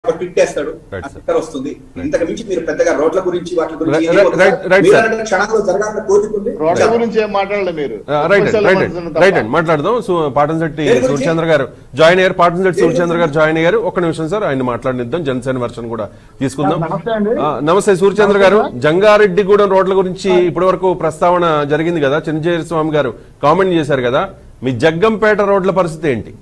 ఒక ట్విట్ వేస్తాడు Right, ఆ sir. ట్విట్టర్ వస్తుంది ఇంతకు మించి మీరు పెద్దగా రోడ్ల గురించి వాటి గురించి Right, ఏమీ right, వద్దు. right, right, మీరు sir. అలాంటి క్షణాల్లో జరగాలని కోరుకుంది రోడ్ల గురించి ఏం మాట్లాడలేదు మీరు రైట్ విమర్శలు రైట్ విమర్శలు తప్ప. రైట్ అండి మాట్లాడదాం సో పాటన్శెట్టి దేని గురించి? సూర్యచంద్ర గారు జాయిన్ అయ్యారు పాటన్శెట్టి దేని సూర్యచంద్ర గారు గురించి? జాయిన్ అయ్యారు ఒక్క నిమిషం సార్ ఆయన మాట్లాడిద్దాం జనసేన వర్షన్ కూడా తీసుకుందాం నమస్తే అండి. ఆ, నమస్తే సూర్యచంద్ర గారు జంగారెడ్డిగూడెం రోడ్ల గురించి ఇప్పటి వరకు ప్రస్తావన జరిగింది కదా చిన్నజీర స్వామి గారు కామెంట్ చేశారు కదా మీ జగ్గంపేట రోడ్ల పరిస్థితి ఏంటి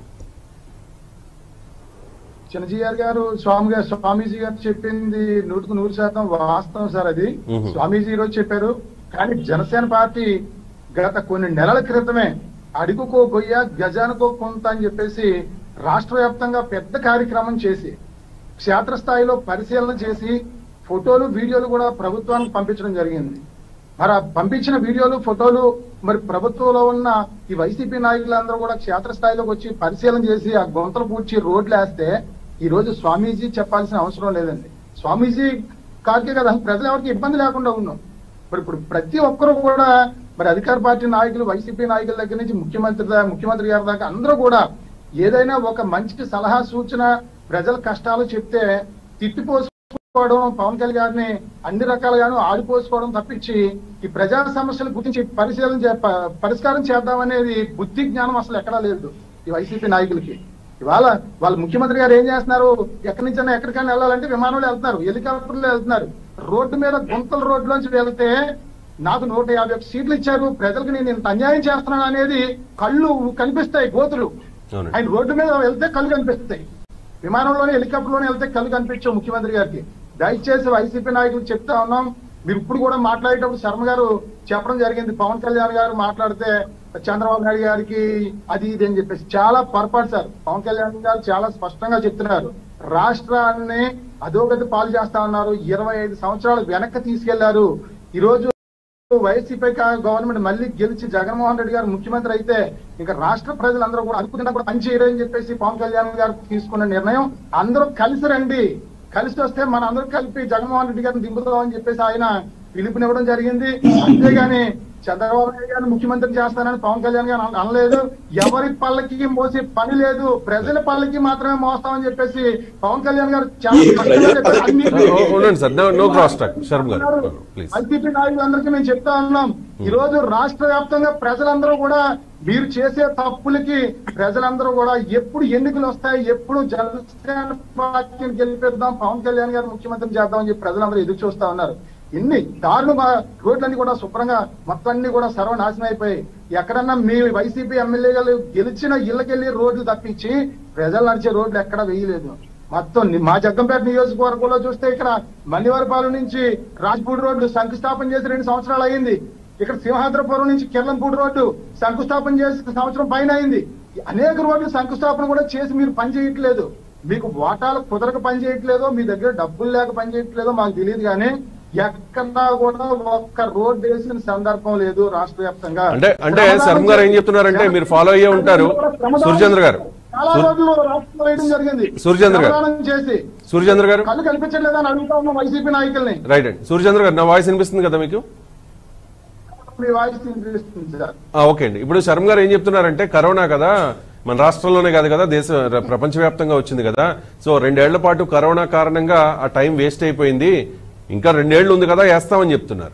చిన్నజీఆర్ గారు స్వామి గారు స్వామీజీ గారు చెప్పింది నూటికి నూరు శాతం వాస్తవం సార్ అది మ్మ్. స్వామీజీ ఈరోజు చెప్పారు కానీ జనసేన పార్టీ గత కొన్ని నెలల క్రితమే అడుగుకో గొయ్య గజానికో కొంత అని చెప్పేసి రాష్ట్ర వ్యాప్తంగా పెద్ద కార్యక్రమం చేసి క్షేత్రస్థాయిలో పరిశీలన చేసి ఫోటోలు వీడియోలు కూడా ప్రభుత్వానికి పంపించడం జరిగింది మరి ఆ పంపించిన వీడియోలు ఫోటోలు మరి ప్రభుత్వంలో ఉన్న ఈ వైసీపీ నాయకులందరూ కూడా క్షేత్రస్థాయిలోకి వచ్చి పరిశీలన చేసి ఆ గొంతలు పూడ్చి రోడ్లు వేస్తే ఈ రోజు స్వామీజీ చెప్పాల్సిన అవసరం లేదండి స్వామీజీ కాకే కదా ప్రజలు ఎవరికి ఇబ్బంది లేకుండా ఉన్నాం మరి ఇప్పుడు ప్రతి ఒక్కరు కూడా మరి అధికార పార్టీ నాయకులు వైసీపీ నాయకుల దగ్గర నుంచి ముఖ్యమంత్రి దా- ముఖ్యమంత్రి గారి దాకా అందరూ కూడా ఏదైనా ఒక మంచి సలహా సూచన ప్రజల కష్టాలు చెప్తే తిట్టిపోసుకోవడం పవన్ కళ్యాణ్ గారిని అన్ని రకాలుగాను ఆడిపోసుకోవడం తప్పించి ఈ ప్రజా సమస్యలు గురించి పరిశీలన చే- ప- పరిష్కారం చేద్దామనేది బుద్ధి జ్ఞానం అసలు ఎక్కడా లేదు ఈ వైసీపీ నాయకులకి ఇవాళ వాళ్ళ ముఖ్యమంత్రి గారు ఏం చేస్తున్నారు ఎక్కడి నుంచైనా ఎక్కడికైనా వెళ్ళాలంటే విమానంలో వెళ్తున్నారు హెలికాప్టర్లో వెళ్తున్నారు రోడ్డు మీద గుంతల రోడ్లోంచి వెళ్తే నాకు నూట యాభై ఒక్క సీట్లు ఇచ్చారు ప్రజలకు నేను ఇంత అన్యాయం చేస్తున్నాను అనేది కళ్ళు కనిపిస్తాయి గోతులు అవునండి. ఆయన రోడ్డు మీద వెళ్తే కళ్ళు కనిపిస్తాయి విమానంలోనే హెలికాప్టర్లోనే వెళ్తే కళ్ళు కనిపించవు ముఖ్యమంత్రి గారికి దయచేసి వైసీపీ నాయకులు చెప్తా ఉన్నాం మీరు ఇప్పుడు కూడా మాట్లాడేటప్పుడు శర్మ గారు చెప్పడం జరిగింది పవన్ కళ్యాణ్ గారు మాట్లాడితే చంద్రబాబు నాయుడు గారికి అది ఇది అని చెప్పేసి చాలా పొరపాటు సార్ పవన్ కళ్యాణ్ గారు చాలా స్పష్టంగా చెప్తున్నారు రాష్ట్రాన్ని అధోగతి పాలు చేస్తా ఉన్నారు ఇరవై ఐదు సంవత్సరాలు వెనక్కి తీసుకెళ్లారు ఈ రోజు వైసీపీ కా- గవర్నమెంట్ మళ్ళీ గెలిచి జగన్మోహన్ రెడ్డి గారు ముఖ్యమంత్రి అయితే ఇంకా రాష్ట్ర ప్రజలందరూ కూడా అనుకుంటా కూడా పని చేయరని చెప్పేసి పవన్ కళ్యాణ్ గారు తీసుకున్న నిర్ణయం అందరూ కలిసి రండి కలిసి వస్తే మన అందరూ కలిపి జగన్మోహన్ రెడ్డి గారిని దింపుతామని చెప్పేసి ఆయన పిలుపునివ్వడం జరిగింది అంతేగాని చంద్రబాబు నాయుడు గారిని ముఖ్యమంత్రి చేస్తానని పవన్ కళ్యాణ్ గారు అన- అనలేదు ఎవరి పళ్ళకి మోసే పని లేదు ప్రజల పళ్ళకి మాత్రమే మోస్తామని చెప్పేసి పవన్ కళ్యాణ్ గారు చాలా ఈ స్పష్టంగా ప్రజల చెప్పారు. పళ్ళకి అన్ని- ఓ- ఉండండి sir no cross talk Sharma గారు ప్లీజ్ వైసీపీ నాయకులందరికీ మేము చెప్తా ఉన్నాం ఈ రోజు రాష్ట్ర వ్యాప్తంగా ప్రజలందరూ కూడా మీరు చేసే తప్పులకి ప్రజలందరూ కూడా ఎప్పుడు ఎన్నికలు వస్తాయి ఎప్పుడు జనసేన పార్టీని గెలిపిద్దాం పవన్ కళ్యాణ్ గారు ముఖ్యమంత్రి చేద్దామని చెప్పి ప్రజలందరూ ఎదురు చూస్తా ఉన్నారు ఇన్ని దారుణంగా రోడ్లన్నీ కూడా శుభ్రంగా మొత్తం అన్ని కూడా సర్వనాశనం అయిపోయాయి ఎక్కడన్నా మీ వైసీపీ ఎమ్మెల్యేలు గెలిచిన ఇళ్ళకెళ్ళి రోడ్లు తప్పించి ప్రజలు నడిచే రోడ్లు ఎక్కడ వేయలేదు మొత్తం ని- మా జగ్గంపేట నియోజకవర్గంలో చూస్తే ఇక్కడ మల్లివారిపాలెం నుంచి రాజ్పూడి రోడ్డు శంకుస్థాపన చేసి రెండు సంవత్సరాలు అయింది ఇక్కడ సింహాద్రపురం నుంచి కిర్లంపూడి రోడ్డు శంకుస్థాపన చేసి సంవత్సరం పైన అయింది అనేక రోడ్లు శంకుస్థాపన కూడా చేసి మీరు పని చేయట్లేదు మీకు ఓటాలు కుదరక పని చేయట్లేదో మీ దగ్గర డబ్బులు లేక పని చేయట్లేదో మాకు తెలియదు కానీ ఎక్కడా కూడా ఒక్క రోడ్డు వేసిన సందర్భం లేదు రాష్ట్ర వ్యాప్తంగా అంటే అంటే శర్మ గారు ఏం చెప్తున్నారంటే మీరు ఫాలో అయ్యే ఉంటారు సూర్యచంద్ర గారు చాలా సూర్- రోడ్లు రాష్ట్రంలో వేయడం జరిగింది సూర్యచంద్ర గారు. శ్రమదానం చేసి సూర్యచంద్ర గారు కళ్ళు కనిపించట్లేదని అడుగుతా ఉన్నాం వైసీపీ నాయకుల్ని రైట్ అండి సూర్యచంద్ర గారు నా వాయిస్ వినిపిస్తుంది కదా మీకు మీ వాయిస్ వినిపిస్తుంది సార్ ఆ, ఓకే అండి ఇప్పుడు శర్మ గారు ఏం చెప్తున్నారంటే కరోనా కదా మన రాష్ట్రంలోనే కాదు కదా దేశ ర- ప్రపంచవ్యాప్తంగా వచ్చింది కదా సో రెండేళ్ల పాటు కరోనా కారణంగా ఆ టైం వేస్ట్ అయిపోయింది ఇంకా రెండేళ్లు ఉంది కదా వేస్తామని చెప్తున్నారు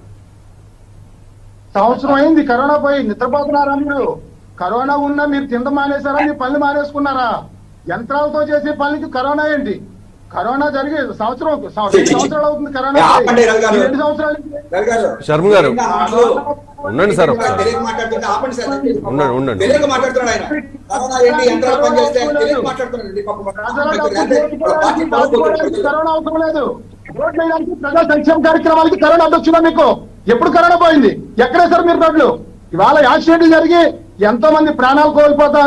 సంవత్సరం అయింది కరోనా పోయి నిద్రపోతున్నారా మీరు కరోనా ఉన్నా మీరు తింద మానేశారా మీ పనులు మానేసుకున్నారా యంత్రాలతో చేసే పనులకి కరోనా ఏంటి కరోనా జరిగి సంవత్సరం సం- రెండు సంవత్సరాలు అవుతుంది కరోనా ఏ, పోయి. ఆపండి, రవి గారు. ఈ రెండు సంవత్సరాలు రవి గారు, శర్మ గారు. నిన్న మాటలు ఉండండి సార్ ఇంకా ఒకసారి. తెలియక మాట్లాడుతుంటే ఆపండి సార్ ఉండండి, ఉండండి. తెలియక మాట్లాడుతున్నాడు ఆయన కరోనా ఏంటి యంత్రాలు పనిచేస్తే తెలియక మాట్లాడుతున్నాడు పాపం ప్రజలకు అంటే వాళ్ళ పార్టీ బాగుపడడానికి కరోనా అవసరం లేదు రోడ్లు వేయడానికి ప్రజా సంక్షేమ కార్యక్రమాలకి కరోనా అడ్డొచ్చిందా మీకు ఎప్పుడు కరోనా పోయింది ఎక్కడే సార్ మీరు రోడ్లు ఇవాళ యాక్సిడెంట్లు జరిగి ఎంతో మంది ప్రాణాలు కోల్పోతా